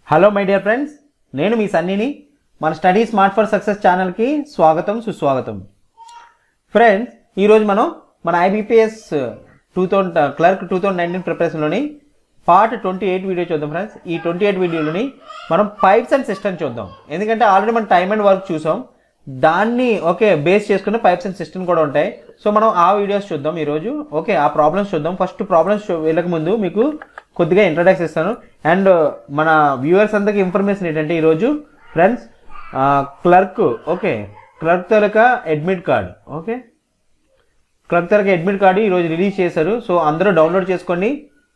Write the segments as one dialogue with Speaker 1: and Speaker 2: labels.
Speaker 1: hello my dear friends నేను మీ సన్నీని మన study smart for success ఛానల్కి స్వాగతం సుస్వాగతం ఫ్రెండ్స్ ఈరోజు మనం మన IBPS two thousand clerk two thousand nineteen ప్రిపరేషన్లోని పార్ట్ ట్వంటీ ఎయిట్ వీడియో చూద్దాం ఫ్రెండ్స్ ఈ ట్వంటీ ఎయిట్ వీడియోలోని మనం పైప్స్ అండ్ సిస్టమ్ చూద్దాం ఎందుకంటే ఆల్రెడీ మనం టైమ్ అండ్ వర్క్ చూసాం దాన్ని ఓకే బేస్ చేసుకుని పైప్స్ అండ్ సిస్టమ్ కూడా ఉంటాయి సో మనం ఆ వీడియోస్ చూద్దాం ఈరోజు ఓకే ఆ ప్రాబ్లమ్స్ చూద్దాం ఫస్ట్ ప్రాబ్లమ్స్ వెళ్ళక ముందు మీకు కొద్దిగా ఇంట్రడక్స్ ఇస్తాను అండ్ మన వ్యూవర్స్ అందరికి ఇన్ఫర్మేషన్ ఏంటంటే ఈరోజు ఫ్రెండ్స్ క్లర్క్ ఓకే క్లర్క్ తాలూకా అడ్మిట్ కార్డ్ ఓకే క్లర్క్ తాలూకా అడ్మిట్ కార్డు ఈరోజు రిలీజ్ చేశారు సో అందరూ డౌన్లోడ్ చేసుకోండి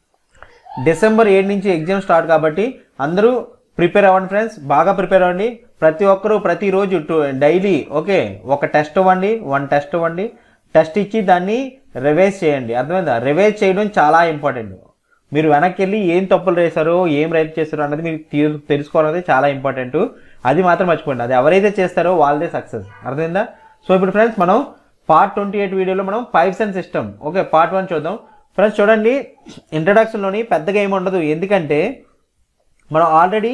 Speaker 1: డిసెంబర్ ఏడు నుంచి ఎగ్జామ్ స్టార్ట్ కాబట్టి అందరూ ప్రిపేర్ అవ్వండి ఫ్రెండ్స్ బాగా ప్రిపేర్ అవ్వండి ప్రతి ఒక్కరూ ప్రతిరోజు డైలీ ఓకే ఒక టెస్ట్ ఇవ్వండి వన్ టెస్ట్ ఇవ్వండి టెస్ట్ ఇచ్చి దాన్ని రివైజ్ చేయండి అర్థమైందా రివైజ్ చేయడం చాలా ఇంపార్టెంట్ మీరు వెనక్కి వెళ్ళి ఏం తప్పులు వేశారో ఏం రైట్ చేశారో అన్నది మీకు తీ- తెలుసుకోవాలనేది చాలా ఇంపార్టెంట్ అది మాత్రం మర్చిపోండి అది ఎవరైతే చేస్తారో వాళ్ళదే సక్సెస్ అర్థమైందా సో ఇప్పుడు ఫ్రెండ్స్ మనం పార్ట్ ట్వంటీ ఎయిట్ వీడియోలో మనం pipes and system okay part one చూద్దాం ఫ్రెండ్స్ చూడండి ఇంట్రడక్షన్లోని పెద్దగా ఏమి ఉండదు ఎందుకంటే మనం ఆల్రెడీ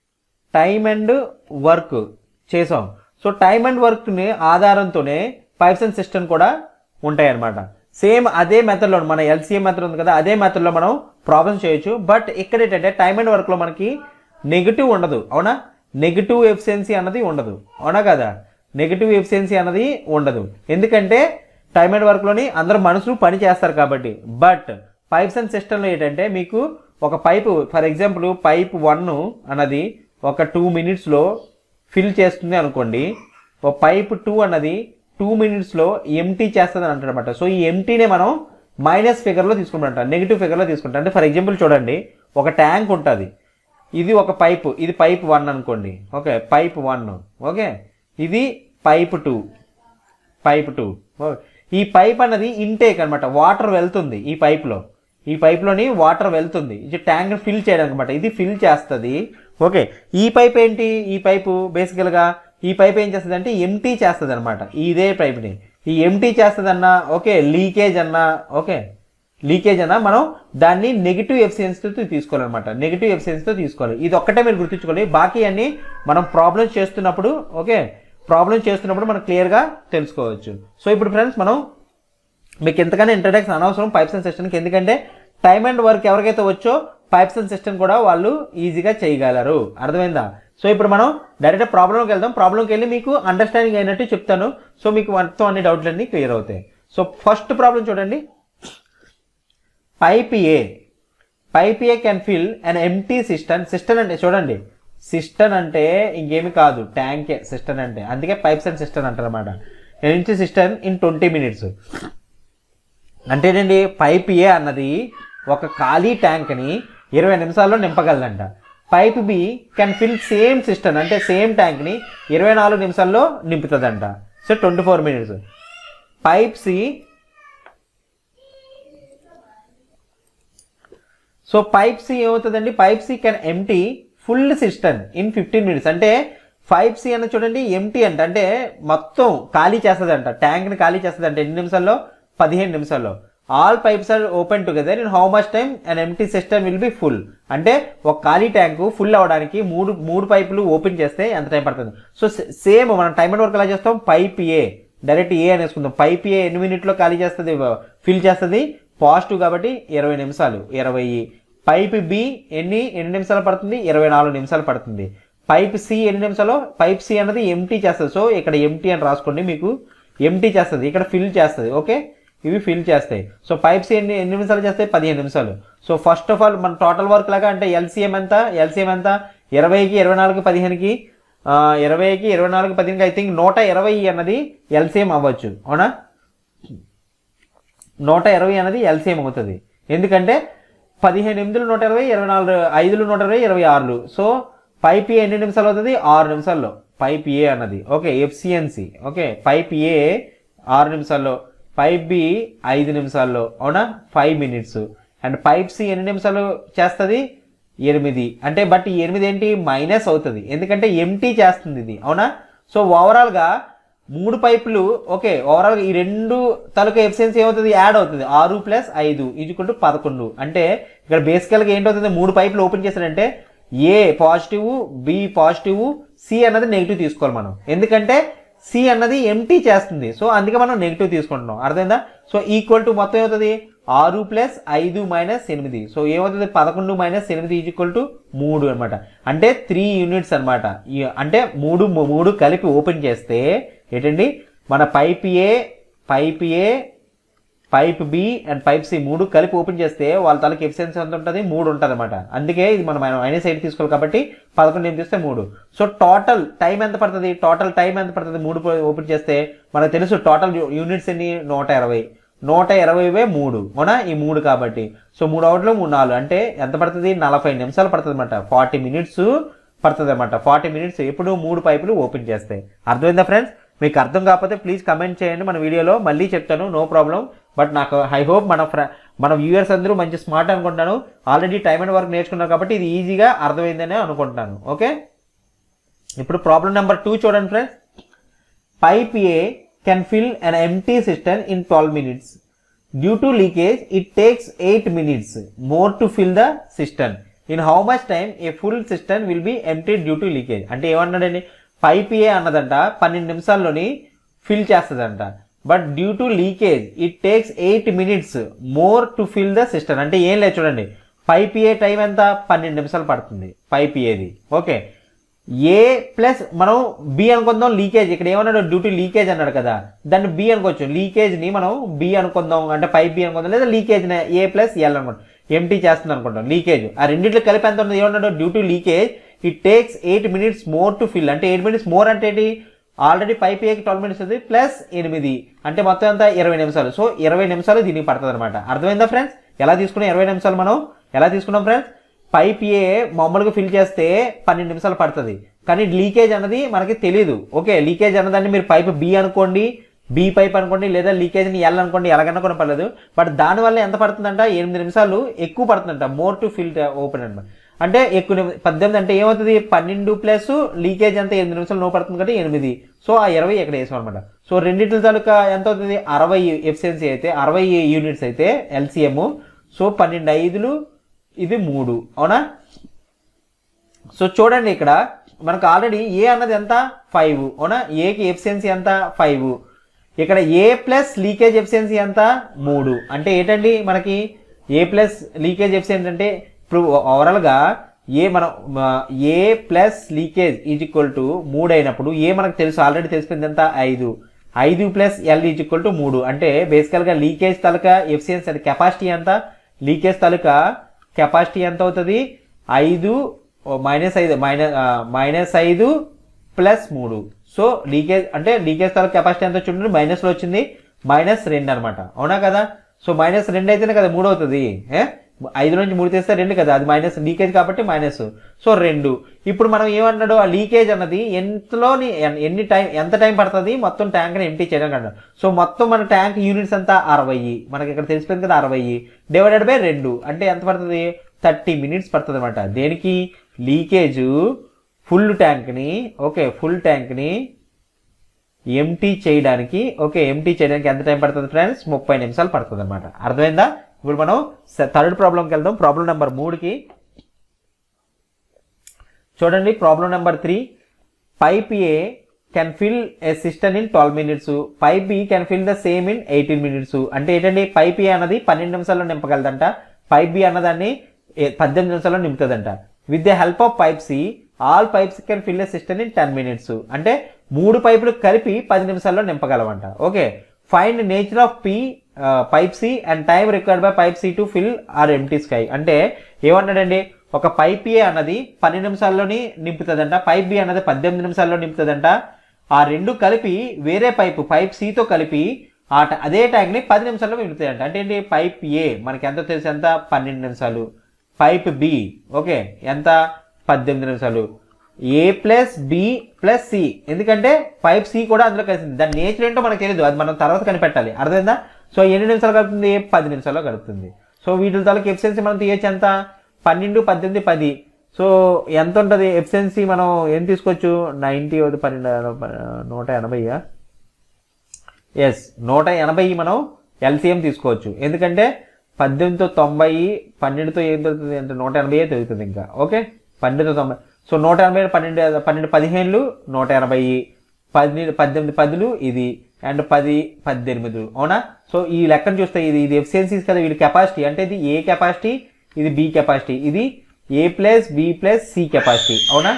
Speaker 1: టైం అండ్ వర్క్ చేసాం సో టైం అండ్ వర్క్ని ఆధారంతోనే పైప్స్ అండ్ సిస్టమ్ కూడా ఉంటాయి అన్నమాట సేమ్ అదే మెథడ్లో మన ఎల్సీఎం మెథడ్ ఉంది కదా అదే మెథడ్లో మనం ప్రాబ్లమ్స్ చేయొచ్చు బట్ ఇక్కడ ఏంటంటే టైం అండ్ వర్క్లో మనకి నెగిటివ్ ఉండదు అవునా నెగిటివ్ ఎఫిషియన్సీ అన్నది ఉండదు అవునా కదా నెగిటివ్ ఎఫిషియన్సీ అన్నది ఉండదు ఎందుకంటే టైం అండ్ వర్క్లోని అందరూ మనుషులు పని చేస్తారు కాబట్టి బట్ పైప్స్ అండ్ సిస్టంలో ఏంటంటే మీకు ఒక pipe for example pipe one అన్నది ఒక టూ మినిట్స్లో ఫిల్ చేస్తుంది అనుకోండి ఒక పైప్ టూ అన్నది టూ మినిట్స్లో ఎంటీ చేస్తుంది అని అంటారనమాట సో ఈ ఎంటీనే మనం మైనస్ ఫిగర్లో తీసుకుంటాం నెగిటివ్ ఫిగర్లో తీసుకుంటాం అంటే ఫర్ ఎగ్జాంపుల్ చూడండి ఒక ట్యాంక్ ఉంటుంది ఇది ఒక పైపు ఇది పైప్ వన్ అనుకోండి ఓకే పైప్ వన్ ఓకే ఇది పైప్ టూ పైప్ టూ ఈ పైప్ అన్నది ఇంటేక్ అన్నమాట వాటర్ వెళ్తుంది ఈ పైప్లో ఈ పైప్లోని వాటర్ వెళ్తుంది ఇది ట్యాంక్ ఫిల్ చేయడానికి అనమాట ఇది ఫిల్ చేస్తుంది ఓకే ఈ పైప్ ఏంటి ఈ పైపు బేసికల్గా ఈ పైప్ ఏం చేస్తుంది అంటే ఎంటీ చేస్తుంది అనమాట ఇదే పైప్ని ఈ ఎంటీ చేస్తుంది అన్నా ఓకే లీకేజ్ అన్నా ఓకే లీకేజ్ అన్నా మనం దాన్ని నెగిటివ్ ఎఫిషియన్సీతో తీసుకోవాలన్నమాట నెగిటివ్ ఎఫిషియన్సీతో తీసుకోవాలి ఇది ఒక్కటే మీరు గుర్తుంచుకోవాలి బాకీ అన్ని మనం ప్రాబ్లమ్స్ చేస్తున్నప్పుడు ఓకే ప్రాబ్లమ్స్ చేస్తున్నప్పుడు మనం క్లియర్గా తెలుసుకోవచ్చు సో ఇప్పుడు ఫ్రెండ్స్ మనం మీకు ఎంతగానో ఇంట్రడక్షన్ అనవసరం పైప్స్ అండ్ సిస్టమ్కి ఎందుకంటే టైం అండ్ వర్క్ ఎవరికైతే వచ్చో పైప్స్ అండ్ సిస్టమ్ కూడా వాళ్ళు ఈజీగా చేయగలరు అర్థమైందా సో ఇప్పుడు మనం డైరెక్ట్ ప్రాబ్లంకి వెళ్దాం ప్రాబ్లంకి వెళ్ళి మీకు అండర్స్టాండింగ్ అయినట్టు చెప్తాను సో మీకు మొత్తం అన్ని డౌట్లన్నీ క్లియర్ అవుతాయి సో ఫస్ట్ ప్రాబ్లం చూడండి pipe A pipe A can fill an empty system system అంటే చూడండి సిస్టమ్ అంటే ఇంకేమి కాదు ట్యాంకే సిస్టమ్ అంటే అందుకే పైప్స్ అండ్ సిస్టమ్ అంటారు అనమాట empty system in twenty minutes అంటేనండి పైప్ ఏ అన్నది ఒక ఖాళీ ట్యాంక్ని ఇరవై నిమిషాల్లో నింపగలదంట pipe B can fill same system అంటే సేమ్ ట్యాంక్ని ఇరవై నాలుగు నిమిషాల్లో నింపుతుందంట so twenty four minutes pipe C so pipe C ఏమవుతుందండి pipe C can empty full system in fifteen minutes అంటే పైప్ సి అన్న చూడండి ఎంటీ అంట అంటే మొత్తం ఖాళీ చేస్తుందంట ట్యాంక్ని ఖాళీ చేస్తుందంట ఎన్ని నిమిషాల్లో పదిహేను నిమిషాల్లో all pipes are open together in how much time and empty system will be full అంటే ఒక ఖాళీ ట్యాంకు ఫుల్ అవ్వడానికి మూడు మూడు పైపులు ఓపెన్ చేస్తే ఎంత టైం పడుతుంది సో సేమ్ మనం టైం అండ్ వర్క్ ఎలా చేస్తాం పైప్ ఏ డైరెక్ట్ ఏ అనేసుకుందాం పైప్ ఏ ఎన్ని మినిట్లో ఖాళీ చేస్తుంది ఫిల్ చేస్తుంది పాజిటివ్ కాబట్టి ఇరవై నిమిషాలు ఇరవై పైప్ బి ఎన్ని ఎన్ని నిమిషాలు పడుతుంది ఇరవై నాలుగు నిమిషాలు పడుతుంది పైప్ సి ఎన్ని నిమిషాలు పైప్ సి అన్నది ఎంటీ చేస్తుంది సో ఇక్కడ ఎంటీ అని రాసుకోండి మీకు ఎంటీ చేస్తుంది ఇక్కడ ఫిల్ చేస్తుంది ఓకే ఇవి ఫిల్ చేస్తాయి సో పైప్స్ ఎన్ని ఎన్ని నిమిషాలు చేస్తాయి పదిహేను నిమిషాలు సో ఫస్ట్ ఆఫ్ ఆల్ మన టోటల్ వర్క్ లాగా అంటే ఎల్సీఎం ఎంత ఎల్సీఎం ఎంత ఇరవైకి ఇరవై నాలుగు పదిహేనుకి ఆ, ఇరవైకి ఇరవై నాలుగు పదిహేనుకి ఐ థింక్ నూట ఇరవై అన్నది ఎల్సీఎం అవ్వచ్చు అవునా నూట ఇరవై అనేది ఎల్సీఎం అవుతుంది ఎందుకంటే పదిహేను ఎనిమిదిలు నూట ఇరవై ఇరవై నాలుగు ఐదులు నూట ఇరవై ఇరవై ఆరులు సో పైప్ ఏ ఎన్ని నిమిషాలు అవుతుంది ఆరు నిమిషాల్లో పైప్ ఏ అన్నది okay efficiency okay pipe A ఆరు నిమిషాల్లో పైప్ బి ఐదు నిమిషాల్లో అవునా five minutes and pipe C ఎన్ని నిమిషాలు చేస్తుంది ఎనిమిది అంటే బట్ ఈ ఎనిమిది ఏంటి మైనస్ అవుతుంది ఎందుకంటే ఎంటీ చేస్తుంది ఇది అవునా సో ఓవరాల్గా మూడు పైపులు ఓకే ఓవరాల్ ఈ రెండు తాలూకా ఎఫిషియన్సీ ఏమవుతుంది యాడ్ అవుతుంది ఆరు ప్లస్ ఐదు ఇజుకుంటూ పదకొండు అంటే ఇక్కడ బేసికల్గా ఏంటవుతుంది మూడు పైపులు ఓపెన్ చేశాడంటే A positive B positive C అన్నది నెగిటివ్ తీసుకోవాలి మనం ఎందుకంటే సి అన్నది ఎంటీ చేస్తుంది సో అందుకే మనం నెగిటివ్ తీసుకుంటున్నాం అర్థమైందా సో ఈక్వల్ టు మొత్తం ఏమవుతుంది ఆరు ప్లస్ ఐదు మైనస్ ఎనిమిది సో ఏమవుతుంది పదకొండు మైనస్ ఎనిమిది ఈక్వల్ టు మూడు అనమాట అంటే త్రీ యూనిట్స్ అనమాట అంటే మూడు మూడు కలిపి ఓపెన్ చేస్తే ఏంటండి మన pipe A pipe A pipe B and pipe C మూడు కలిపి ఓపెన్ చేస్తే వాళ్ళ తలకి ఎఫిషియన్సీ ఎంత ఉంటుంది మూడు ఉంటుంది అనమాట అందుకే ఇది మనం మైనస్ ఎయిట్ తీసుకోవాలి కాబట్టి పదకొండు ఏం తీస్తే మూడు సో టోటల్ టైం ఎంత పడుతుంది టోటల్ టైం ఎంత పడుతుంది మూడు ఓపెన్ చేస్తే మనకు తెలుసు టోటల్ యూనిట్స్ ఎన్ని నూట ఇరవై నూట ఇరవైవే మూడు అవునా ఈ మూడు కాబట్టి సో మూడు అవుట్లో మూడు నాలుగు అంటే ఎంత పడుతుంది నలభై నిమిషాలు పడుతుంది అనమాట ఫార్టీ మినిట్స్ పడుతుంది అనమాట ఫార్టీ మినిట్స్ ఎప్పుడు మూడు పైపులు ఓపెన్ చేస్తాయి అర్థమైందా ఫ్రెండ్స్ మీకు అర్థం కాకపోతే ప్లీజ్ కమెంట్ చేయండి మన వీడియోలో మళ్ళీ చెప్తాను నో ప్రాబ్లం బట్ నాకు ఐ హోప్ మన ఫ్ర మన వ్యూయర్స్ అందరూ మంచి స్మార్ట్ అనుకుంటాను ఆల్రెడీ టైం అండ్ వర్క్ నేర్చుకున్నారు కాబట్టి ఇది ఈజీగా అర్థమైందని అనుకుంటున్నాను ఓకే ఇప్పుడు ప్రాబ్లం నెంబర్ టూ చూడండి friends pipe A can fill an empty system in twelve minutes due to leakage it takes eight minutes more to fill the system in how much time a full system will be empty due to leakage అంటే ఏమన్నాడండి pipe A అన్నదంట పన్నెండు నిమిషాల్లోని fill చేస్తుందంట but due to leakage it takes eight minutes more to fill the system అంటే ఏం లేదు చూడండి పైప్ ఏ టైం ఎంత పన్నెండు నిమిషాలు పడుతుంది పైప్ ఏది ఓకే ఏ ప్లస్ మనం బి అనుకుందాం లీకేజ్ ఇక్కడ ఏమన్నాడు డ్యూ టు లీకేజ్ అన్నాడు కదా దాన్ని బి అనుకోవచ్చు లీకేజ్ ని మనం బి అనుకుందాం అంటే పైప్ బి అనుకుందాం లేదా లీకేజ్ ఏ ప్లస్ ఎల్ అనుకుంటాం ఎంటీ చేస్తుంది అనుకుంటాం లీకేజ్ ఆ రెండింటిలో కలిపి ఎంత ఉంటుంది ఏమన్నాడు due to leakage it takes eight minutes more to fill అంటే ఎయిట్ మినిట్స్ మోర్ అంటే ఏంటి ఆల్రెడీ పైప్ ఏకి ట్వెల్వ్ మినిట్స్ ఉంది ప్లస్ ఎనిమిది అంటే మొత్తం ఎంత ఇరవై నిమిషాలు సో ఇరవై నిమిషాలు దీనికి పడుతుంది అనమాట అర్థమైందా ఫ్రెండ్స్ ఎలా తీసుకున్నాం ఇరవై నిమిషాలు మనం ఎలా తీసుకున్నాం ఫ్రెండ్స్ పైప్ ఏ మామూలుగా ఫిల్ చేస్తే పన్నెండు నిమిషాలు పడుతుంది కానీ లీకేజ్ అన్నది మనకి తెలియదు ఓకే లీకేజ్ అన్నదాన్ని మీరు పైప్ బి అనుకోండి బి పైప్ అనుకోండి లేదా లీకేజ్ని ఎల్ అనుకోండి ఎలాగన్నా కూడా పర్లేదు బట్ దానివల్ల ఎంత పడుతుందంట ఎనిమిది నిమిషాలు ఎక్కువ పడుతుందంట మోర్ టు ఫిల్ ఓపెన్ అనమాట అంటే ఎక్కువ నిమి- పద్దెనిమిది అంటే ఏమవుతుంది పన్నెండు ప్లస్ లీకేజ్ అంతా ఎనిమిది నిమిషాలు నో పడుతుంది కాబట్టి ఎనిమిది సో ఆ ఇరవై ఇక్కడ వేసాం అనమాట సో రెండింటి తాలూకా ఎంత అవుతుంది అరవై ఎఫిషియన్సీ అయితే అరవై యూనిట్స్ అయితే ఎల్సిఎం సో పన్నెండు ఐదులు ఇది మూడు అవునా సో చూడండి ఇక్కడ మనకు ఆల్రెడీ ఏ అన్నది ఎంత ఫైవ్ అవునా ఏకి ఎఫిషియన్సీ ఎంత ఫైవ్ ఇక్కడ ఏ ప్లస్ లీకేజ్ ఎఫిషియన్సీ ఎంత మూడు అంటే ఏంటండి మనకి ఏ ప్లస్ లీకేజ్ ఎఫిషియన్సీ అంటే ఇప్పుడు ఓవరాల్గా ఏ మనం A plus leakage is equal to మూడు అయినప్పుడు ఏ మనకు తెలుసు ఆల్రెడీ తెలిసిపోయింది ఎంత ఐదు ఐదు plus L is equal to మూడు అంటే బేసికల్గా లీకేజ్ తాలూకా ఎఫిషియన్సీ అంటే కెపాసిటీ ఎంత లీకేజ్ తాలూకా కెపాసిటీ ఎంత అవుతుంది ఐదు మైనస్ ఐదు మైనస్ మైనస్ ఐదు ప్లస్ మూడు సో లీకేజ్ అంటే లీకేజ్ తాలూకా కెపాసిటీ ఎంత చూడండి మైనస్లో వచ్చింది మైనస్ రెండు అనమాట అవునా కదా సో మైనస్ రెండు అయితేనే కదా మూడు అవుతుంది ఏ ఐదు నుంచి మూడు తీస్తే రెండు కదా అది మైనస్ లీకేజ్ కాబట్టి మైనస్ సో రెండు ఇప్పుడు మనం ఏమన్నాడు ఆ లీకేజ్ అన్నది ఎంతలోని ఎన్- ఎన్ని టైం ఎంత టైం పడుతుంది మొత్తం ట్యాంక్ ని ఎంటీ చేయడానికి అన్నాడు సో మొత్తం మన ట్యాంక్ యూనిట్స్ అంతా అరవై మనకి ఇక్కడ తెలిసిపోయింది కదా అరవై డివైడెడ్ బై రెండు అంటే ఎంత పడుతుంది థర్టీ మినిట్స్ పడుతుంది అనమాట దేనికి లీకేజ్ ఫుల్ ట్యాంక్ని ఓకే ఫుల్ ట్యాంక్ని ఎంటీ చేయడానికి ఓకే ఎంటీ చేయడానికి ఎంత టైం పడుతుంది ఫ్రెండ్స్ ముప్పై నిమిషాలు పడుతుంది అనమాట అర్థమైందా ఇప్పుడు మనం థర్డ్ ప్రాబ్లంకి వెళ్దాం ప్రాబ్లం నెంబర్ మూడుకి చూడండి problem number three pipe A can fill a system in twelve minutes pipe B can fill the same in eighteen minutes అంటే ఏంటండి పైప్ ఏ అన్నది పన్నెండు నిమిషాల్లో నింపగలదంట పైప్ బి అన్నదాన్ని ఏ- పద్దెనిమిది నిమిషాల్లో నింపుతుందంట with the help of pipe C all pipes can fill a system in ten minutes అంటే మూడు పైపులు కలిపి పది నిమిషాల్లో నింపగలమంట okay find nature of P pipe C and time required by pipe C to fill or empty sky అంటే ఏమన్నాడండి ఒక పైప్ ఏ అన్నది పన్నెండు నిమిషాల్లోని నింపుతుందంట పైప్ బి అన్నది పద్దెనిమిది నిమిషాల్లో నింపుతుందంట ఆ రెండు కలిపి వేరే పైపు పైప్ సితో కలిపి ఆ ట- అదే ట్యాంక్ ని పది నిమిషాల్లో నింపుతాయంట అంటే ఏంటి పైప్ ఏ మనకి ఎంత తెలుసు ఎంత పన్నెండు నిమిషాలు పైప్ బి ఓకే ఎంత పద్దెనిమిది నిమిషాలు A plus B plus C ఎందుకంటే పైప్ సి కూడా అందులో కలిసింది దాని నేచర్ ఏంటో మనకు తెలియదు అది మనం తర్వాత కనిపెట్టాలి అర్థమైందా సో ఎన్ని నిమిషాలు కలుపుతుంది పది నిమిషాల్లో కలుపుతుంది సో వీటి తాలూకు ఎఫిషియన్సీ మనం తీయచ్చు ఎంత పన్నెండు పద్దెనిమిది పది సో ఎంత ఉంటుంది ఎఫిషియన్సీ మనం ఏం తీసుకోవచ్చు నైంటీ పన్నెండు నూట ఎనభైయా ఎస్ నూట ఎనభై మనం ఎల్సిఎం తీసుకోవచ్చు ఎందుకంటే పద్దెనిమిదితో తొంభై పన్నెండుతో ఏం దొరుకుతుంది అంటే నూట ఎనభై దొరుకుతుంది ఇంకా ఓకే పన్నెండు తొంభై సో నూట ఎనభై పన్నెండు పన్నెండు పదిహేనులు నూట ఎనభై పన్నెండు పద్దెనిమిది పదులు ఇది అండ్ పది పద్దెనిమిది అవునా సో ఈ లెక్కను చూస్తే ఇది ఇది ఎఫిషియన్సీస్ కదా వీడి కెపాసిటీ అంటే ఇది ఏ కెపాసిటీ ఇది బి కెపాసిటీ ఇది A plus B plus C capacity అవునా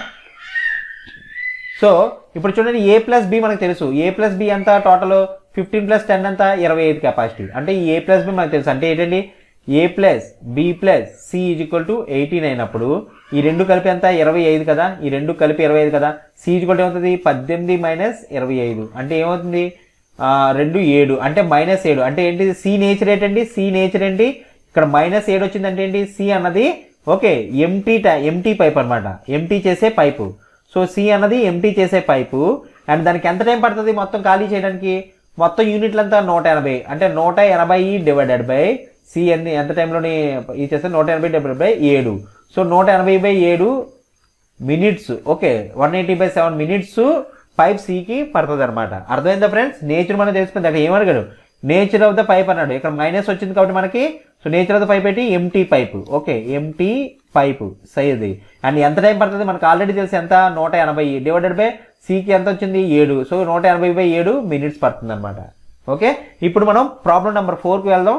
Speaker 1: సో ఇప్పుడు చూడండి ఏ ప్లస్ బి మనకు తెలుసు ఏ ప్లస్ బి ఎంత టోటల్ ఫిఫ్టీన్ ప్లస్ టెన్ ఎంత ఇరవై ఐదు కెపాసిటీ అంటే ఈ ఏ ప్లస్ బి మనకు తెలుసు అంటే ఏంటండి A plus B plus C is equal to eighteen అయినప్పుడు ఈ రెండు కలిపి ఎంత ఇరవై ఐదు కదా ఈ రెండు కలిపి ఇరవై ఐదు కదా సి ఈజ్వల్ ఏమవుతుంది పద్దెనిమిది మైనస్ ఇరవై ఐదు అంటే ఏమవుతుంది ఆ, రెండు ఏడు అంటే మైనస్ ఏడు అంటే ఏంటి సి నేచర్ ఏంటండి సి నేచర్ ఏంటి ఇక్కడ మైనస్ ఏడు వచ్చిందంటే ఏంటి సి అన్నది ఓకే ఎంటీ ఎంటీ పైప్ అన్నమాట ఎంటీ చేసే పైపు సో సి అన్నది ఎంటీ చేసే పైపు అండ్ దానికి ఎంత టైం పడుతుంది మొత్తం ఖాళీ చేయడానికి మొత్తం యూనిట్లు అంతా నూట ఎనభై అంటే నూట ఎనభై డివైడెడ్ బై సి ఎన్ని ఎంత టైంలోని ఇది చేస్తే నూట ఎనభై డివైడెడ్ బై ఏడు సో నూట ఎనభై బై ఏడు minutes okay one eighty by seven minutes pipe సికి పడుతుంది అనమాట అర్థమైందా ఫ్రెండ్స్ నేచర్ మనకు తెలిసిపోయింది అక్కడ ఏమడిగాడు నేచర్ ఆఫ్ ద పైప్ అన్నాడు ఇక్కడ మైనస్ వచ్చింది కాబట్టి మనకి so nature of the pipe ఏంటి empty pipe okay empty pipe size and ఎంత టైం పడుతుంది మనకు ఆల్రెడీ తెలిసి ఎంత నూట ఎనభై డివైడెడ్ బై సికి ఎంత వచ్చింది ఏడు సో నూట ఎనభై బై ఏడు మినిట్స్ పడుతుంది అనమాట ఓకే ఇప్పుడు మనం ప్రాబ్లం నెంబర్ ఫోర్కి వెళ్దాం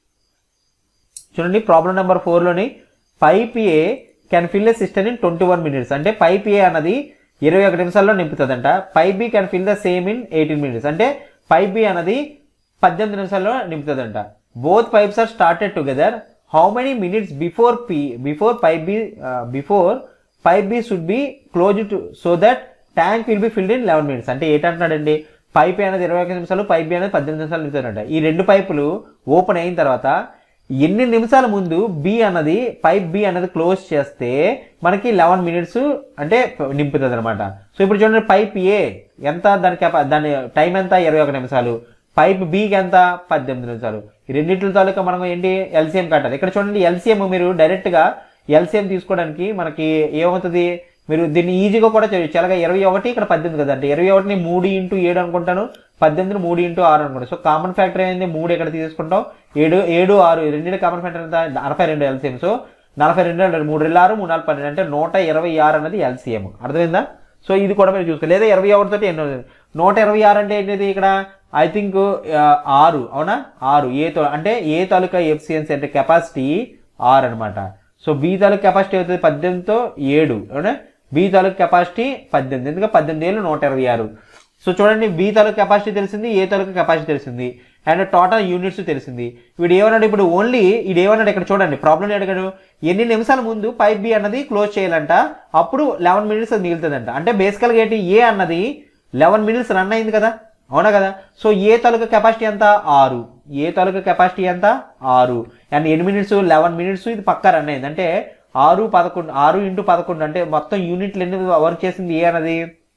Speaker 1: చూడండి ప్రాబ్లం నెంబర్ ఫోర్లోని pipe A can fill a system in twenty one minutes అంటే పైప్ ఏ అన్నది ఇరవై ఒక నిమిషాల్లో నింపుతుందంట pipe B can fill the same in eighteen minutes అంటే పైప్ బి అన్నది పద్దెనిమిది నిమిషాల్లో నింపుతుందంట both pipes are started together how many minutes before P before pipe B before pipe B should be close to so that tank will be filled in eleven minutes అంటే ఏంటంటున్నాడండి pipe అనేది ఇరవై ఒక నిమిషాలు పైప్ బి అనేది పద్దెనిమిది నిమిషాలు నింపుతాడంట ఈ రెండు పైపులు ఓపెన్ అయిన తర్వాత ఎన్ని నిమిషాల ముందు బి అన్నది పైప్ బి అన్నది క్లోజ్ చేస్తే మనకి లెవెన్ మినిట్స్ అంటే నింపుతుంది అనమాట సో ఇప్పుడు చూడండి పైప్ ఏ ఎంత దాని కెపా దాని టైం ఎంత ఇరవై ఒక నిమిషాలు పైప్ బికి ఎంత పద్దెనిమిది నిమిషాలు ఈ రెండింటి తాలూకా మనం ఏంటి ఎల్సిఎం కట్టాలి ఇక్కడ చూడండి ఎల్సిఎం మీరు డైరెక్ట్ గా ఎల్సిఎం తీసుకోవడానికి మనకి ఏమవుతుంది మీరు దీన్ని ఈజీగా కూడా చేయొచ్చు అలాగే ఇరవై ఒకటి ఇక్కడ పద్దెనిమిది కదా అంటే ఇరవై ఒకటిని మూడు ఇంటూ ఏడు అనుకుంటాను పద్దెనిమిది మూడు ఇంటూ ఆరు అనుకుంటాను సో కామన్ ఫ్యాక్టర్ ఏంది మూడు ఎక్కడ తీసుకుంటాం ఏడు ఏడు ఆరు రెండింటి కామన్ ఫ్యాక్టర్ ఎంత నలభై రెండు ఎల్సిఎం సో నలభై రెండు అంటే మూడు రెండు ఆరు మూడు నాలుగు పన్నెండు అంటే నూట ఇరవై ఆరు అనేది ఎల్సిఎం అర్థమైందా సో ఇది కూడా మీరు చూసుకోవాలి లేదా ఇరవై ఒకటి తోటి ఎన్నో నూట ఇరవై ఆరు అంటే ఏంటిది ఇక్కడ ఐ థింక్ ఆరు అవునా ఆరు ఏ తో అంటే ఏ తాలూకా ఎఫిషియన్సీ అంటే కెపాసిటీ ఆరు అనమాట సో బి తాలూకా కెపాసిటీ అవుతుంది పద్దెనిమిదితో ఏడు అవునా బి తాలూకా కెపాసిటీ పద్దెనిమిది ఎందుకంటే పద్దెనిమిది ఏళ్ళు నూట ఇరవై ఆరు సో చూడండి బి తాలూకా కెపాసిటీ తెలిసింది ఏ తాలూకా కెపాసిటీ తెలిసింది అండ్ టోటల్ యూనిట్స్ తెలిసింది వీడు ఏమన్నాడు ఇప్పుడు ఓన్లీ ఇది ఏమన్నాడు ఇక్కడ చూడండి ప్రాబ్లం అడిగాడు ఎన్ని నిమిషాల ముందు పైప్ బి అన్నది క్లోజ్ చేయాలంట అప్పుడు లెవెన్ మినిట్స్ అది మిగులుతుందంట అంటే బేసికల్గా ఏంటి ఏ అన్నది లెవెన్ మినిట్స్ రన్ అయింది కదా అవునా కదా సో ఏ తాలూకా కెపాసిటీ ఎంత ఆరు ఏ తాలూకా కెపాసిటీ ఎంత ఆరు అండ్ ఎన్ని మినిట్స్ లెవెన్ మినిట్స్ ఇది పక్కా రన్ అయింది అంటే ఆరు పదకొండు ఆరు ఇంటూ పదకొండు అంటే మొత్తం యూనిట్లు ఎన్ని వర్క్ చేసింది ఏ అన్నది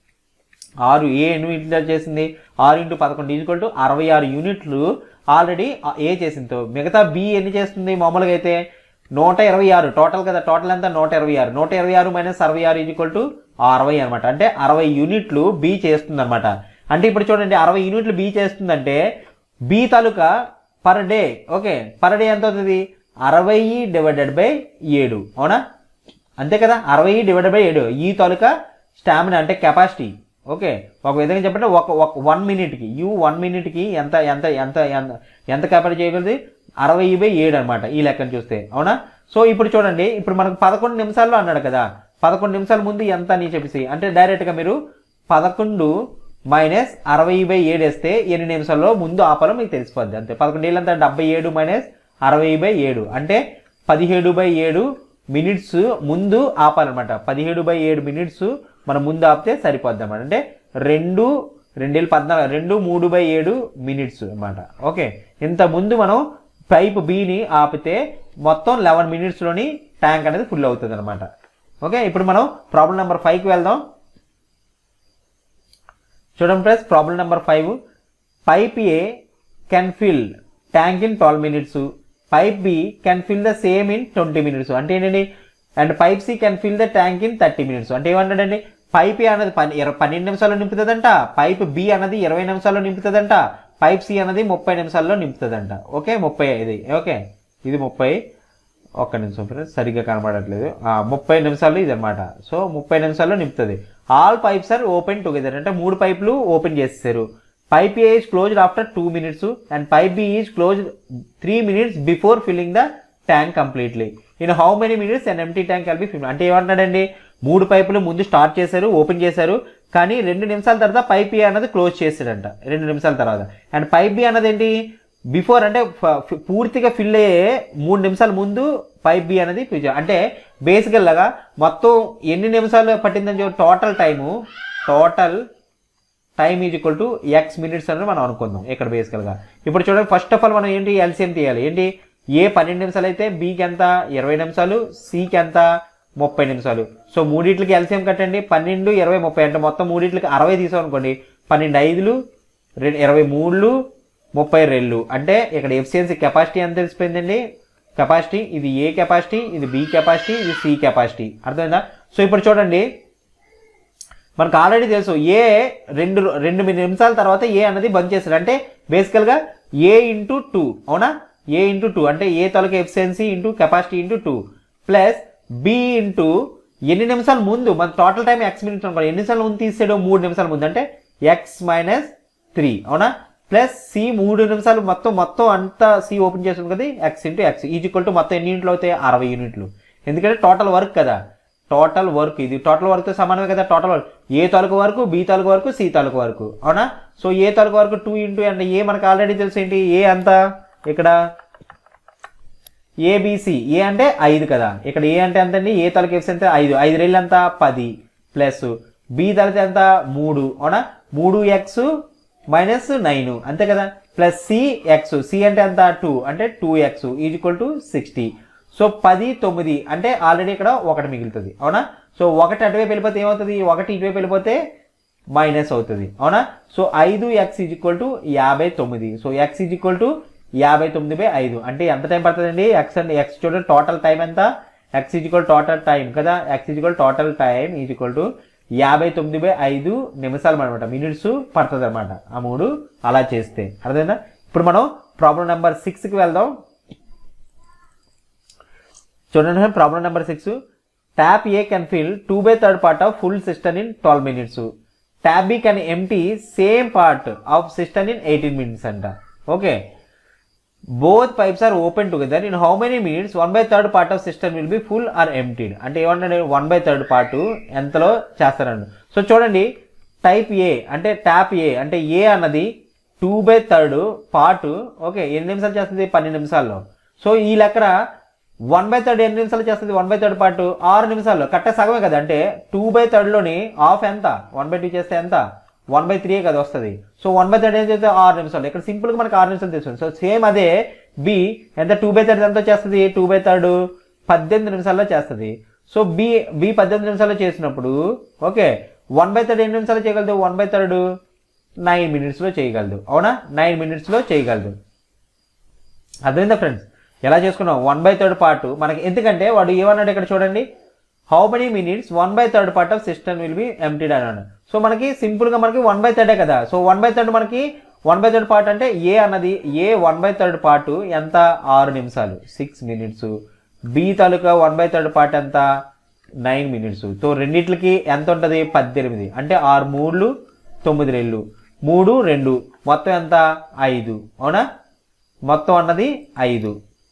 Speaker 1: ఆరు ఏ ఎన్ని యూనిట్లు చేసింది ఆరు ఇంటూ పదకొండు ఈజ్వల్ టు అరవై ఆరు యూనిట్లు ఆల్రెడీ ఏ చేసింది మిగతా బి ఎన్ని చేస్తుంది మామూలుగా అయితే నూట ఇరవై ఆరు టోటల్ కదా టోటల్ ఎంత నూట ఇరవై ఆరు నూట ఇరవై ఆరు మైనస్ అరవై ఆరు ఈజ్వల్ టు అరవై అనమాట అంటే అరవై యూనిట్లు బి చేస్తుంది అనమాట అంటే ఇప్పుడు చూడండి అరవై యూనిట్లు బి చేస్తుందంటే బి తాలూకా per day okay per day ఎంత అవుతుంది అరవై డివైడెడ్ బై ఏడు అవునా అంతే కదా అరవై డివైడెడ్ బై ఏడు ఈ తాలూకా స్టామినా అంటే కెపాసిటీ ఓకే ఒక విధంగా చెప్పంటే ఒక ఒక వన్ మినిట్కి యూ వన్ మినిట్కి ఎంత ఎంత ఎంత ఎంత ఎంత కెపాసిటీ చేయగలది అరవై బై ఏడు అనమాట ఈ లెక్కను చూస్తే అవునా సో ఇప్పుడు చూడండి ఇప్పుడు మనకు పదకొండు నిమిషాల్లో అన్నాడు కదా పదకొండు నిమిషాల ముందు ఎంత అని చెప్పేసి అంటే డైరెక్ట్గా మీరు పదకొండు మైనస్ అరవై బై ఏడు వేస్తే ఎన్ని నిమిషాల్లో ముందు ఆపాలో మీకు తెలిసిపోద్ది అంతే పదకొండు ఏళ్ళంతా డెబ్బై ఏడు మైనస్ అరవై బై ఏడు అంటే పదిహేడు బై ఏడు మినిట్స్ ముందు ఆపాలన్నమాట పదిహేడు బై ఏడు మినిట్స్ మనం ముందు ఆపితే సరిపోద్ది అనమాట అంటే రెండు రెండేళ్ళు పద్నాలుగు రెండు మూడు బై ఏడు మినిట్స్ అన్నమాట ఓకే ఇంత ముందు మనం పైప్ బిని ఆపితే మొత్తం లెవెన్ మినిట్స్లోని ట్యాంక్ అనేది ఫుల్ అవుతుంది అనమాట ఓకే ఇప్పుడు మనం ప్రాబ్లం నెంబర్ ఫైవ్కి వెళ్దాం చూడండి friends problem number five pipe A can fill tank in twelve minutes pipe B can fill the same in twenty minutes అంటే ఏంటండి and pipe C can fill the tank in thirty minutes అంటే ఏమంటాడండి pipe A అనేది పని ఇర- పన్నెండు నిమిషాల్లో నింపుతుందంట పైప్ బి అన్నది ఇరవై నిమిషాల్లో నింపుతుందంట పైప్ సి అన్నది ముప్పై నిమిషాల్లో నింపుతుందంట ఓకే ముప్పై ఇది ఓకే ఇది ముప్పై ఒక్క నిమిషం ఫ్రెండ్స్ సరిగ్గా కనబడట్లేదు ఆ, ముప్పై నిమిషాలు ఇది అనమాట సో ముప్పై నిమిషాల్లో నింపుతుంది all pipes are open together అంటే మూడు పైపులు ఓపెన్ చేసేసారు pipe A is closed after two minutes and pipe B is closed three minutes before filling the tank completely in how many minutes and empty tank కలిపి fill అంటే ఏమంటున్నాడండి మూడు పైపులు ముందు స్టార్ట్ చేశారు ఓపెన్ చేశారు కానీ రెండు నిమిషాల తర్వాత పైప్ ఏ అన్నది క్లోజ్ చేశాడంట రెండు నిమిషాల తర్వాత అండ్ పైప్ బి అన్నది ఏంటి బిఫోర్ అంటే ఫ- ఫి- పూర్తిగా ఫిల్ అయ్యే మూడు నిమిషాల ముందు పైప్ బి అనేది ఫిల్ చేయాలి అంటే బేసికల్గా మొత్తం ఎన్ని నిమిషాలు పట్టిందని చెప్పి total time total time is equal to X minutes అని మనం అనుకుందాం ఇక్కడ బేసికల్గా ఇప్పుడు చూడండి ఫస్ట్ ఆఫ్ ఆల్ మనం ఏంటి ఎల్సిఎం తీయాలి ఏంటి ఏ పన్నెండు నిమిషాలు అయితే బీకి ఎంత ఇరవై నిమిషాలు సికి ఎంత ముప్పై నిమిషాలు సో మూడిట్లకి ఎల్సిఎం కట్టండి పన్నెండు ఇరవై ముప్పై అంటే మొత్తం మూడిట్లకి అరవై తీసాం అనుకోండి పన్నెండు ఐదులు రెండు ఇరవై మూడులు ముప్పై రెండు అంటే ఇక్కడ ఎఫిషియన్సీ కెపాసిటీ ఎంత తెలిసిపోయిందండి కెపాసిటీ ఇది ఏ కెపాసిటీ ఇది బి కెపాసిటీ ఇది సి కెపాసిటీ అర్థమైందా సో ఇప్పుడు చూడండి మనకు ఆల్రెడీ తెలుసు ఏ రెండు రెండు నిమిషాల తర్వాత ఏ అన్నది బంద్ చేస్తాడు అంటే బేసికల్గా ఏ ఇంటూ టూ అవునా ఏ ఇంటూ టూ అంటే ఏ తొలక efficiency into capacity into two plus B into ఎన్ని నిమిషాల ముందు మన టోటల్ టైం ఎక్స్ మినిట్స్ అనుకోండి ఎన్ని నిమిషాల ముందు తీసాడు మూడు నిమిషాల ముందు అంటే ఎక్స్ మైనస్ త్రీ అవునా ప్లస్ సి మూడు నిమిషాలు మొత్తం మొత్తం అంతా సి ఓపెన్ చేస్తుంది కదా X into X is equal to మొత్తం ఎన్ని యూనిట్లు అవుతాయి అరవై యూనిట్లు ఎందుకంటే టోటల్ వర్క్ కదా టోటల్ వర్క్ ఇది టోటల్ వర్క్తో సమానమే కదా టోటల్ వర్క్ ఏ తాలూకు వరకు బి తాలూకు వరకు సి తాలూకు వరకు అవునా సో ఏ తాలూకు వరకు టూ ఇంటూ అంటే ఏ మనకు ఆల్రెడీ తెలుసు ఏంటి ఏ అంత ఇక్కడ ఏబిసి ఏ అంటే ఐదు కదా ఇక్కడ ఏ అంటే ఎంత అండి ఏ తాలూకు ఎఫ్స్ ఎంత ఐదు ఐదు రెళ్ళు ఎంత పది ప్లస్ బి తలకి ఎంత మూడు అవునా మూడు ఎక్స్ మైనస్ నైన్ అంతే కదా ప్లస్ సి ఎక్స్ సి అంటే ఎంత టూ అంటే two X is equal to sixty so పది తొమ్మిది అంటే ఆల్రెడీ ఇక్కడ ఒకటి మిగులుతుంది అవునా సో ఒకటి అటువైపు వెళ్ళిపోతే ఏమవుతుంది ఒకటి ఇటువైపు వెళ్ళిపోతే మైనస్ అవుతుంది అవునా సో ఐదు ఎక్స్ ఈజ్ ఈక్వల్ టు యాభై తొమ్మిది so x is equal to యాభై తొమ్మిది బై ఐదు అంటే ఎంత టైం పడుతుందండి ఎక్స్ అండ్ ఎక్స్ చూడండి టోటల్ టైం ఎంత x is equal total time కదా x is equal total time is equal to యాభై తొమ్మిది బై ఐదు నిమిషాలు అనమాట మినిట్స్ పడుతుంది అనమాట ఆ మూడు అలా చేస్తే అర్థమైందా ఇప్పుడు మనం ప్రాబ్లం నెంబర్ సిక్స్కి వెళ్దాం చూడండి problem number six tap A can fill two by third part of full system in twelve minutes tap B can empty same part of system in eighteen minutes అంట okay both pipes are open together in how many minutes one by third part of system will be full or emptied అంటే ఏమన్నాడు one by third part ఎంతలో చేస్తారండి so చూడండి type ఏ అంటే tap ఏ అంటే A అన్నది two by third part okay ఎన్ని నిమిషాలు చేస్తుంది పన్నెండు నిమిషాల్లో సో ఈ లెక్కన వన్ బై థర్డ్ ఎన్ని నిమిషాలు చేస్తుంది వన్ బై థర్డ్ పార్ట్ ఆరు నిమిషాల్లో కట్ట సగమే కదా అంటే టూ బై థర్డ్లోని ఆఫ్ ఎంత వన్ బై టూ చేస్తే ఎంత వన్ బై త్రీ కదా వస్తుంది సో వన్ బై థర్డ్ ఏం చేస్తే ఆరు నిమిషాలు ఇక్కడ సింపుల్గా మనకి ఆరు నిమిషాలు తెలుస్తుంది సో సేమ్ అదే బి ఎంత టూ బై థర్డ్ ఎంత చేస్తుంది టూ బై థర్డ్ పద్దెనిమిది నిమిషాల్లో చేస్తుంది సో బి బి పద్దెనిమిది నిమిషాల్లో చేసినప్పుడు ఓకే వన్ బై థర్డ్ ఎన్ని నిమిషాలు చేయగలదు వన్ బై థర్డ్ నైన్ మినిట్స్లో చేయగలదు అవునా నైన్ మినిట్స్లో చేయగలదు అర్థమైందా ఫ్రెండ్స్ ఎలా చేసుకున్నాం వన్ బై థర్డ్ పార్ట్ మనకి ఎందుకంటే వాడు ఏమన్నాడు ఇక్కడ చూడండి how many minutes one by third part of system will be emptied అన్నాడు సో మనకి సింపుల్గా మనకి వన్ బై థర్డే కదా సో వన్ బై థర్డ్ మనకి వన్ బై థర్డ్ పార్ట్ అంటే ఏ అన్నది A one by third part ఎంత ఆరు నిమిషాలు సిక్స్ మినిట్స్ బి తాలూకా వన్ బై థర్డ్ పార్ట్ ఎంత నైన్ మినిట్స్ సో రెండిట్లకి ఎంత ఉంటుంది పద్దెనిమిది అంటే ఆరు మూడులు తొమ్మిది రెండు మూడు రెండు మొత్తం ఎంత ఐదు అవునా మొత్తం అన్నది ఐదు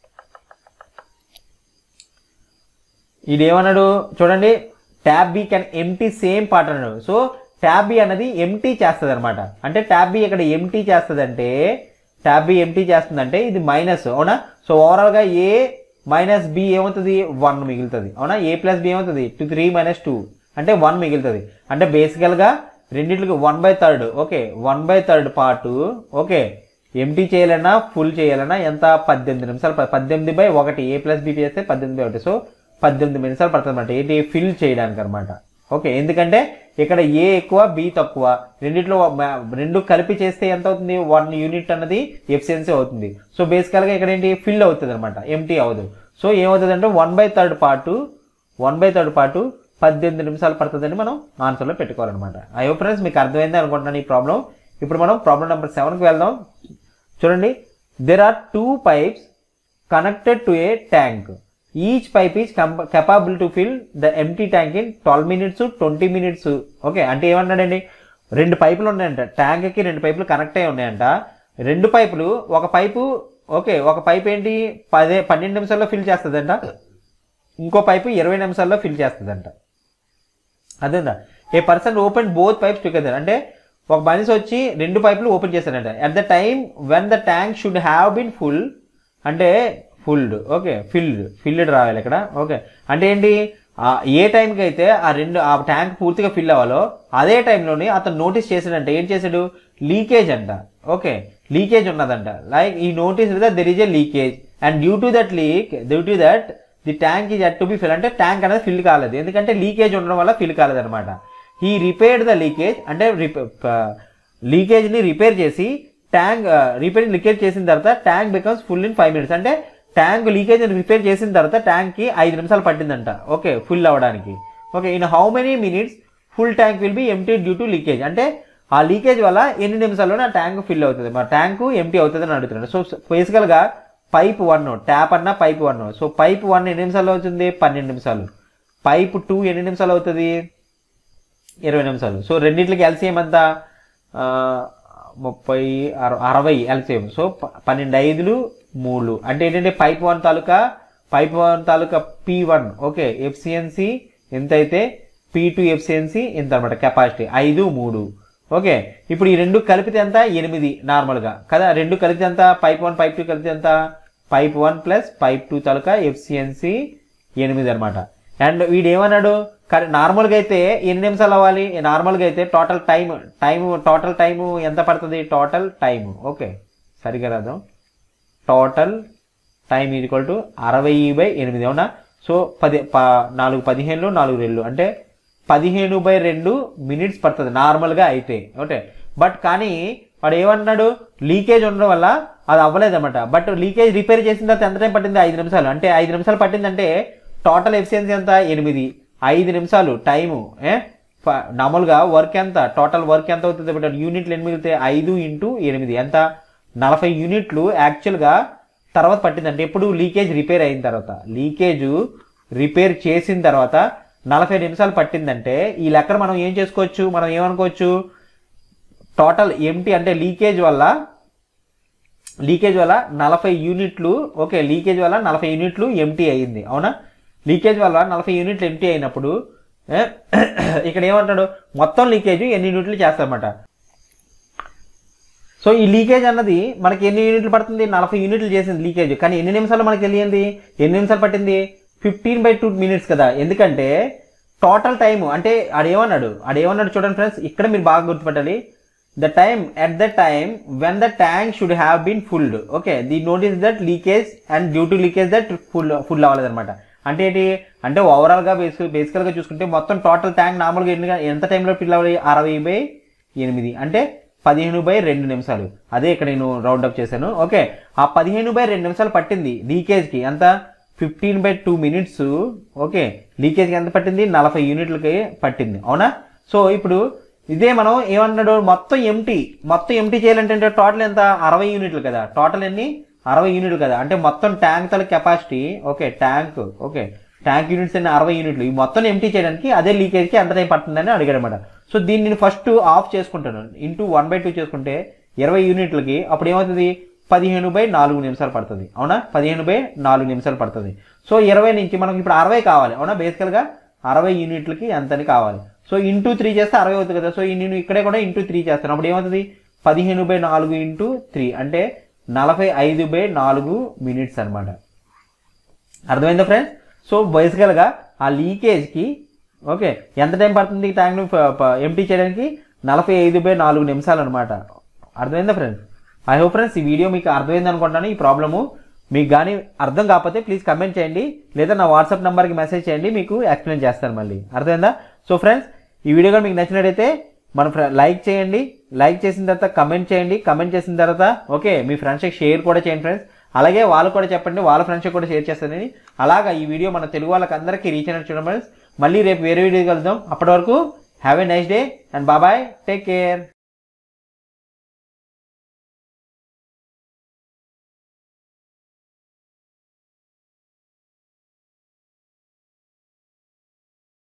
Speaker 1: ఇది ఏమన్నాడు చూడండి tap B can empty same part అన్నాడు సో ట్యాబ్ బి అనేది ఎంటీ చేస్తుంది అనమాట అంటే ట్యాబ్ బి ఇక్కడ ఎంటీ చేస్తుంది అంటే ట్యాబ్ బి ఎంటీ చేస్తుందంటే ఇది మైనస్ అవునా సో ఓవరాల్గా ఏ మైనస్ బి ఏమవుతుంది వన్ మిగులుతుంది అవునా ఏ ప్లస్ బి ఏమవుతుంది టూ త్రీ మైనస్ టూ అంటే వన్ మిగులుతుంది అంటే బేసికల్గా రెండింటికి one by third okay one by third part okay empty చేయాలన్నా ఫుల్ చేయాలన్నా ఎంత పద్దెనిమిది నిమిషాలు ప- పద్దెనిమిది బై ఒకటి ఏ ప్లస్ బి చేస్తే పద్దెనిమిది బై ఒకటి సో పద్దెనిమిది నిమిషాలు పడుతుంది అనమాట ఏంటి ఫిల్ చేయడానికి అనమాట ఓకే ఎందుకంటే ఇక్కడ ఏ ఎక్కువ బి తక్కువ రెండిట్లో మ- రెండు కలిపి చేస్తే ఎంత అవుతుంది వన్ యూనిట్ అన్నది ఎఫిషియన్సీ అవుతుంది సో బేసికల్గా ఇక్కడ ఏంటి ఫిల్ అవుతుంది అనమాట ఎంటీ అవ్వదు సో ఏమవుతుంది అంటే one by third part one by third part పద్దెనిమిది నిమిషాలు పడుతుందని మనం ఆన్సర్లో పెట్టుకోవాలన్నమాట ఐ హోప్ ఫ్రెండ్స్ మీకు అర్థమైంది అనుకుంటున్నాను ఈ ప్రాబ్లం ఇప్పుడు మనం ప్రాబ్లం నెంబర్ సెవెన్కి వెళ్దాం చూడండి there are two pipes connected to a tank each pipe is capable to fill the empty tank in twelve minutes twenty minutes okay అంటే ఏమన్నాడండి రెండు పైపులు ఉన్నాయంట ట్యాంక్కి రెండు పైపులు కనెక్ట్ అయి ఉన్నాయంట రెండు పైపులు ఒక పైపు ఓకే ఒక పైప్ ఏంటి పదే పన్నెండు నిమిషాల్లో ఫిల్ చేస్తుందంట ఇంకో పైపు ఇరవై నిమిషాల్లో ఫిల్ చేస్తుందంట అదేందా a person open both pipes together అంటే ఒక మనిషి వచ్చి రెండు పైపులు ఓపెన్ చేశాడంట at the time when the tank should have been full అంటే ఫుల్డ్ ఓకే ఫిల్డ్ ఫిల్డ్ రావాలి ఇక్కడ ఓకే అంటే ఏంటి ఆ ఏ టైంకి అయితే ఆ రెండు ఆ ట్యాంక్ పూర్తిగా ఫిల్ అవ్వాలో అదే టైంలోని అతను నోటీస్ చేసాడంట ఏం చేశాడు లీకేజ్ అంట ఓకే లీకేజ్ ఉన్నదంట like he notice that there is a leakage and due to that leak due to that the tank is at to be fill అంటే ట్యాంక్ అనేది ఫిల్ కాలేదు ఎందుకంటే లీకేజ్ ఉండడం వల్ల ఫిల్ కాలేదు అనమాట ఈ రిపేర్డ్ ద లీకేజ్ అంటే లీకేజ్ని రిపేర్ చేసి ట్యాంక్ రిపేర్ లీకేజ్ చేసిన తర్వాత tank becomes full in five minutes అంటే ట్యాంక్ లీకేజ్ రిపేర్ చేసిన తర్వాత ట్యాంక్కి ఐదు నిమిషాలు పట్టిందంట ఓకే ఫుల్ అవ్వడానికి okay in how many minutes full tank will be empty due to leakage అంటే ఆ లీకేజ్ వల్ల ఎన్ని నిమిషాల్లోనే ఆ ట్యాంక్ ఫిల్ అవుతుంది మా ట్యాంక్ ఎంటీ అవుతుంది అని అడుగుతున్నాడు సో బేసికల్గా పైప్ వన్ ట్యాప్ అన్న pipe one so pipe one ఎన్ని నిమిషాలు అవుతుంది పన్నెండు నిమిషాలు పైప్ టూ ఎన్ని నిమిషాలు అవుతుంది ఇరవై నిమిషాలు సో రెండింటికి ఎల్సిఎం ఎంత ఆ, ముప్పై అర- అరవై ఎల్సిఎం సో ప- పన్నెండు ఐదులు మూడు అంటే ఏంటంటే పైప్ వన్ తాలూకా పైప్ వన్ తాలూకా పి వన్ ఓకే ఎఫిషియన్సీ ఎంత అయితే పి టూ ఎఫిషియన్సీ ఎంత అనమాట కెపాసిటీ ఐదు మూడు ఓకే ఇప్పుడు ఈ రెండు కలిపితే ఎంత ఎనిమిది నార్మల్గా కదా రెండు కలిపితే ఎంత పైప్ వన్ పైప్ టూ కలిపితే ఎంత pipe one plus pipe two తాలూకా ఎఫిషియన్సీ ఎనిమిది అనమాట అండ్ వీడు ఏమన్నాడు కానీ నార్మల్గా అయితే ఎన్ని నిమిషాలు అవ్వాలి నార్మల్గా అయితే total time time total time ఎంత పడుతుంది టోటల్ టైం ఓకే సరిగా రాదాం టోటల్ టైం ఈక్వల్ టు అరవై బై ఎనిమిది అవునా సో పది ప- నాలుగు పదిహేనులు నాలుగు రెండు అంటే పదిహేను బై రెండు మినిట్స్ పడుతుంది నార్మల్గా అయితే ఓకే బట్ కానీ వాడు ఏమన్నాడు లీకేజ్ ఉండడం వల్ల అది అవ్వలేదన్నమాట బట్ లీకేజ్ రిపేర్ చేసిన తర్వాత ఎంత టైం పట్టింది ఐదు నిమిషాలు అంటే ఐదు నిమిషాలు పట్టిందంటే టోటల్ ఎఫిషియన్సీ ఎంత ఎనిమిది ఐదు నిమిషాలు టైము ఏ ఫ- మామూలుగా వర్క్ ఎంత టోటల్ వర్క్ ఎంత అవుతుంది బట్ యూనిట్లు ఎన్ని మిగిలితే ఐదు ఇంటూ ఎనిమిది ఎంత నలభై యూనిట్లు యాక్చువల్గా తర్వాత పట్టిందంటే ఎప్పుడు లీకేజ్ రిపేర్ అయిన తర్వాత లీకేజ్ రిపేర్ చేసిన తర్వాత నలభై నిమిషాలు పట్టిందంటే ఈ లెక్కన మనం ఏం చేసుకోవచ్చు మనం ఏమనుకోవచ్చు టోటల్ ఎంటీ అంటే లీకేజ్ వల్ల లీకేజ్ వల్ల నలభై యూనిట్లు ఓకే లీకేజ్ వల్ల నలభై యూనిట్లు ఎంటీ అయ్యింది అవునా లీకేజ్ వల్ల నలభై యూనిట్లు ఎంటీ అయినప్పుడు ఏ, ఇక్కడ ఏమంటాడు మొత్తం లీకేజ్ ఎన్ని యూనిట్లు చేస్తారన్నమాట సో ఈ లీకేజ్ అన్నది మనకి ఎన్ని యూనిట్లు పడుతుంది నలభై యూనిట్లు చేసింది లీకేజ్ కానీ ఎన్ని నిమిషాలు మనకి తెలియంది ఎన్ని నిమిషాలు పట్టింది ఫిఫ్టీన్ బై టూ మినిట్స్ కదా ఎందుకంటే టోటల్ టైం అంటే ఆడేమన్నాడు ఆడేమన్నాడు చూడండి ఫ్రెండ్స్ ఇక్కడ మీరు బాగా గుర్తుపట్టాలి the time at the time when the tank should have been filled okay the notice that leakage and due to leakage that full full అవ్వలేదన్నమాట అంటే ఏంటి అంటే ఓవరాల్గా బేసిక్ బేసికల్గా చూసుకుంటే మొత్తం టోటల్ ట్యాంక్ నార్మల్గా ఎన్ని ఎంత టైంలో ఫిల్ అవ్వాలి అరవై బై ఎనిమిది అంటే పదిహేను బై రెండు నిమిషాలు అదే ఇక్కడ నేను రౌండ్ అప్ చేశాను ఓకే ఆ పదిహేను బై రెండు నిమిషాలు పట్టింది లీకేజ్కి ఎంత fifteen by two minutes okay లీకేజ్కి ఎంత పట్టింది నలభై యూనిట్లకి పట్టింది అవునా సో ఇప్పుడు ఇదే మనం ఏమన్నాడు మొత్తం ఎంటీ మొత్తం ఎంటీ చేయాలంటే టోటల్ ఎంత అరవై యూనిట్లు కదా టోటల్ ఎన్ని అరవై యూనిట్లు కదా అంటే మొత్తం ట్యాంక్ తల capacity okay tank okay tank units అన్ని అరవై యూనిట్లు ఈ మొత్తం ఎంటీ చేయడానికి అదే లీకేజ్కి ఎంత టైం పడుతుందని అడిగాడు అనమాట సో దీన్ని నేను ఫస్ట్ ఆఫ్ చేసుకుంటాను ఇంటూ వన్ బై టూ చేసుకుంటే ఇరవై యూనిట్లకి అప్పుడు ఏమవుతుంది పదిహేను బై నాలుగు నిమిషాలు పడుతుంది అవునా పదిహేను బై నాలుగు నిమిషాలు పడుతుంది సో ఇరవై నుంచి మనకి ఇప్పుడు అరవై కావాలి అవునా బేసికల్గా అరవై యూనిట్లకి ఎంతని కావాలి సో ఇంటూ త్రీ చేస్తే అరవై అవుతుంది కదా సో ఈ నేను ఇక్కడే కూడా ఇంటూ త్రీ చేస్తాను అప్పుడు ఏమవుతుంది పదిహేను బై నాలుగు ఇంటూ త్రీ అంటే నలభై ఐదు బై నాలుగు మినిట్స్ అన్నమాట అర్థమైందా ఫ్రెండ్స్ సో బేసికల్గా ఆ లీకేజ్కి ఓకే ఎంత టైం పడుతుంది ట్యాంక్ను ఎంటీ చేయడానికి నలభై ఐదు బై నాలుగు నిమిషాలు అనమాట అర్థమైందా ఫ్రెండ్స్ ఐ హోప్ ఫ్రెండ్స్ ఈ వీడియో మీకు అర్థమైంది అనుకుంటాను ఈ ప్రాబ్లము మీకు కానీ అర్థం కాకపోతే ప్లీజ్ కమెంట్ చేయండి లేదా నా వాట్సాప్ నెంబర్కి మెసేజ్ చేయండి మీకు ఎక్స్ప్లెయిన్ చేస్తాను మళ్ళీ అర్థమైందా సో ఫ్రెండ్స్ ఈ వీడియో కానీ మీకు నచ్చినట్టయితే మన ఫ్రె లైక్ చేయండి లైక్ చేసిన తర్వాత కమెంట్ చేయండి కమెంట్ చేసిన తర్వాత ఓకే మీ ఫ్రెండ్స్కి షేర్ కూడా చేయండి ఫ్రెండ్స్ అలాగే వాళ్ళు కూడా చెప్పండి వాళ్ళ ఫ్రెండ్స్కి కూడా షేర్ చేస్తారని అలాగా ఈ వీడియో మన తెలుగు వాళ్ళకి అందరికీ రీచ్ అయినట్టు చూడండి ఫ్రెండ్స్ మళ్ళీ రేపు వేరే వీడియో కలుద్దాం అప్పటి వరకు have a nice day and bye bye take care